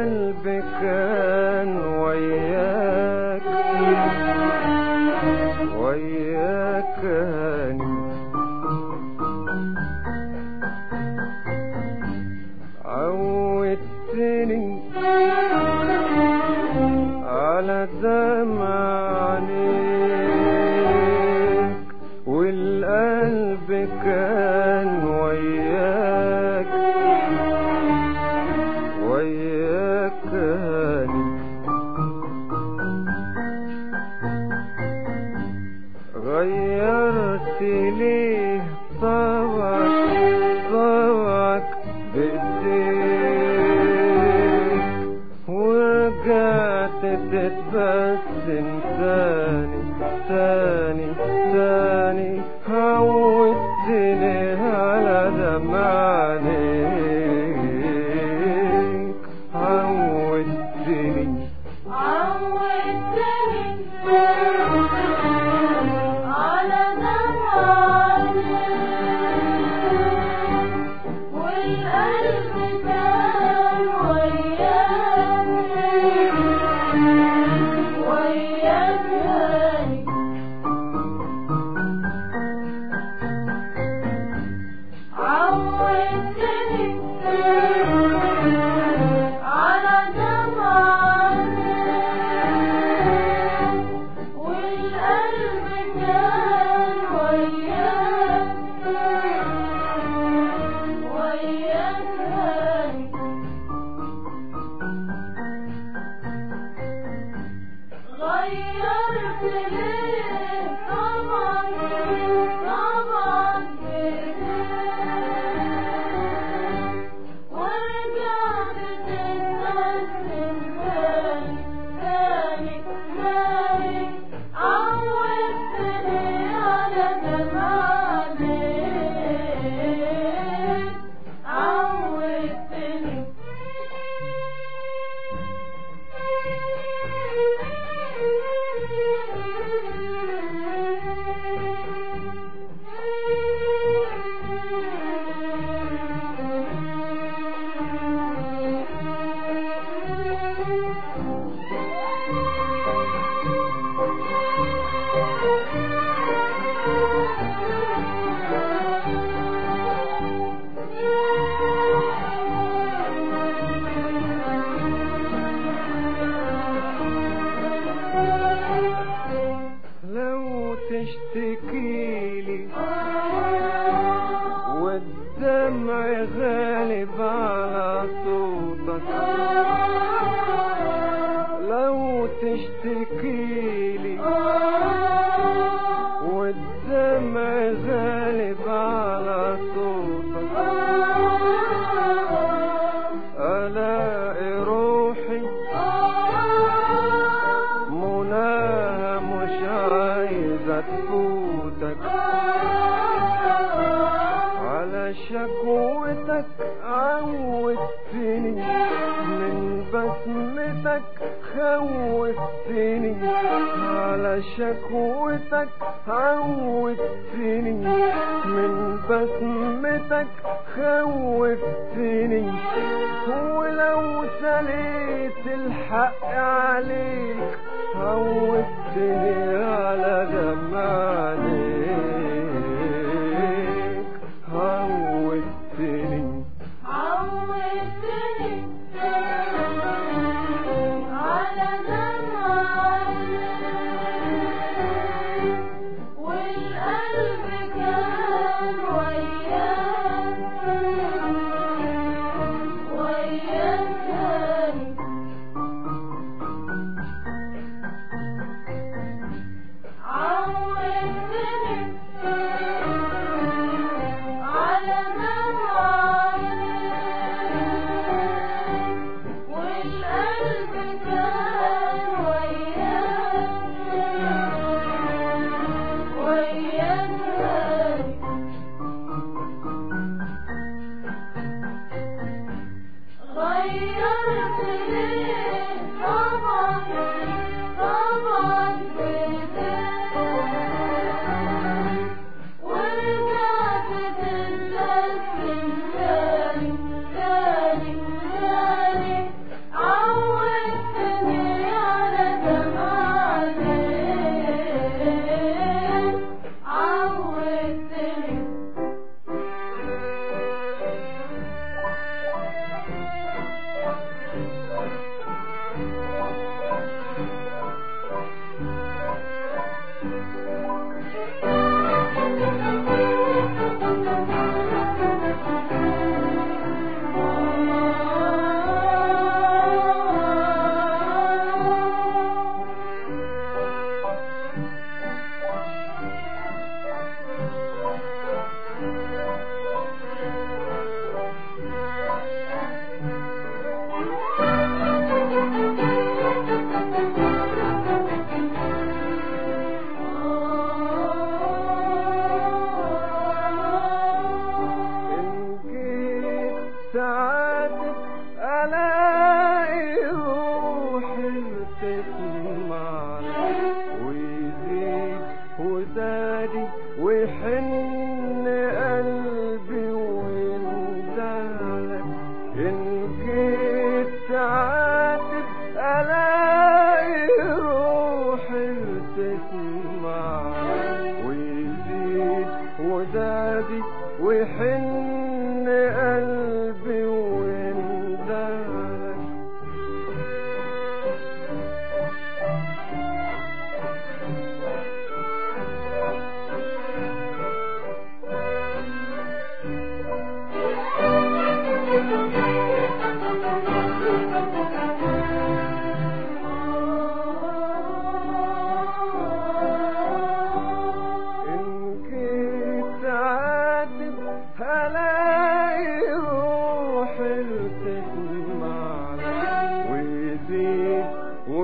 والقلب كان وياك وياك هاني عودتني على دمع عينيك والقلب كان وياك وياك هاني غيرت ليه طبعك طبعك بإيديك ورجعت تتبسم تاني تاني تاني عودتني على دمع عينيك عودتني عودتني على دمع عينيك والقلب كان وياك وياك هاني عودتني على دمع عينيك والقلب كان وياك وياك هاني غيرت ليه طبعا طبعا بإيديك ورجعت تتبسم تاني تاني تاني عودتني على دمع عينيك عودتني لو تشتكيلي والدمع غالب على صوتك لو تشتكيلي والدمع غالب على صوتك ألاقي روحي مناها مش عايزة تفوتك على شكوتك عودتني من بسمتك خوفتني على شكوتك عودتني من بسمتك خوفتني ولو سليت الحق عليك عودتني على دمع عينيك عودتني عودتني على دمع عينيك والقلب كان وياك وياك هاني عودتني على دمع عينيك والقلب كان وياك وياك هاني غيرت ليه طبعا طبعا بإيديك ورجعت تتبسم تاني تاني تاني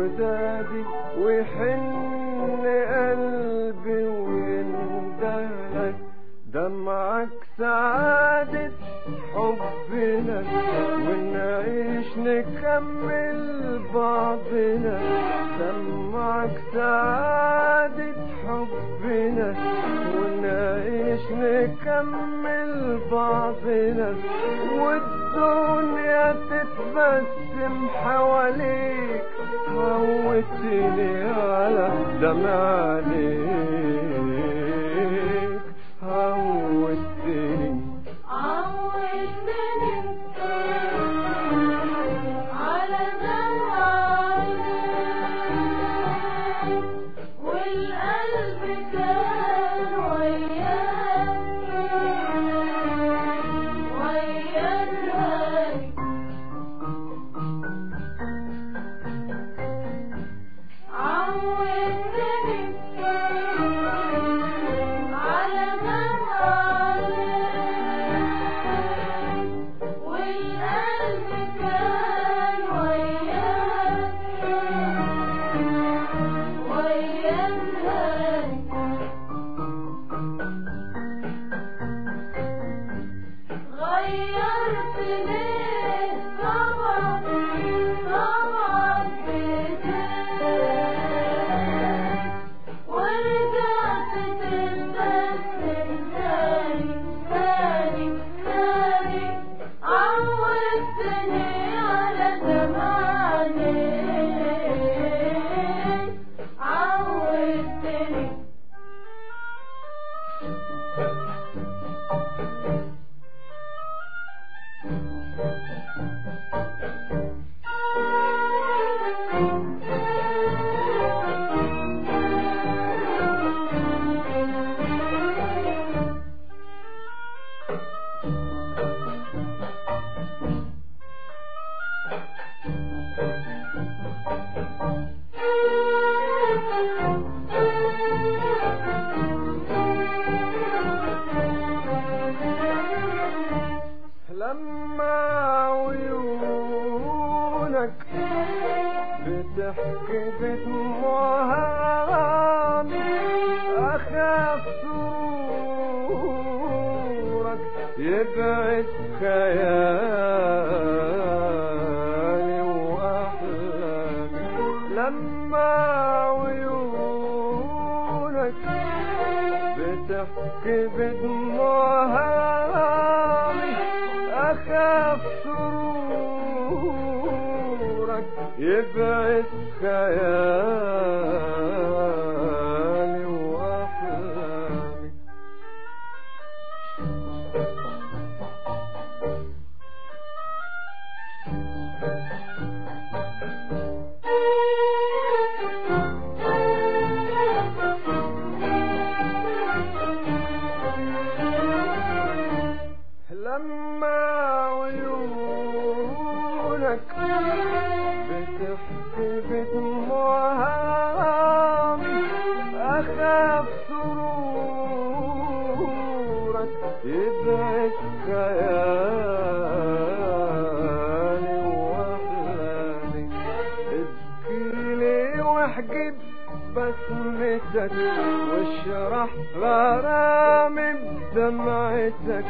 ودادي ويحن قلبي ويندهلك دمعك سعادة حبنا ونعيش نكمل بعضنا دمعك سعادة حبنا ونعيش نكمل بعضنا والدنيا تتبسم حواليك هوتني على دمع عليك هوتني عودتني على دمع عينيك والقلب كان وياك ويا الهادي عودتني على دمع عينيك والقلب كان وياك ويا الهادي غيرت ليه طبعا طبعا بداية ورجعت تتبسم تاني تاني تاني عودتني على زمانك عودتني لما عيونك بتحكي بدموعها أخاف سرورك يبعد خيالي وأحلامي لما عيونك بتحكي بدموعها أخاف سرورك يبعد خيالي وأحلامي لما عيونك بتحكي بدموعها أخاف سرورك يبعد خيالي وأحلامي ابكيلي واحجب بسمتك واشرح غرامي بدمعتك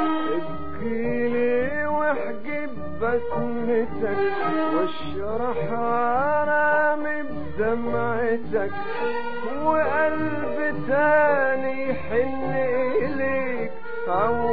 ابكيلي واحجب بسمتك واشرح غرامي بدمعتك وقلب تاني يحن إليك عود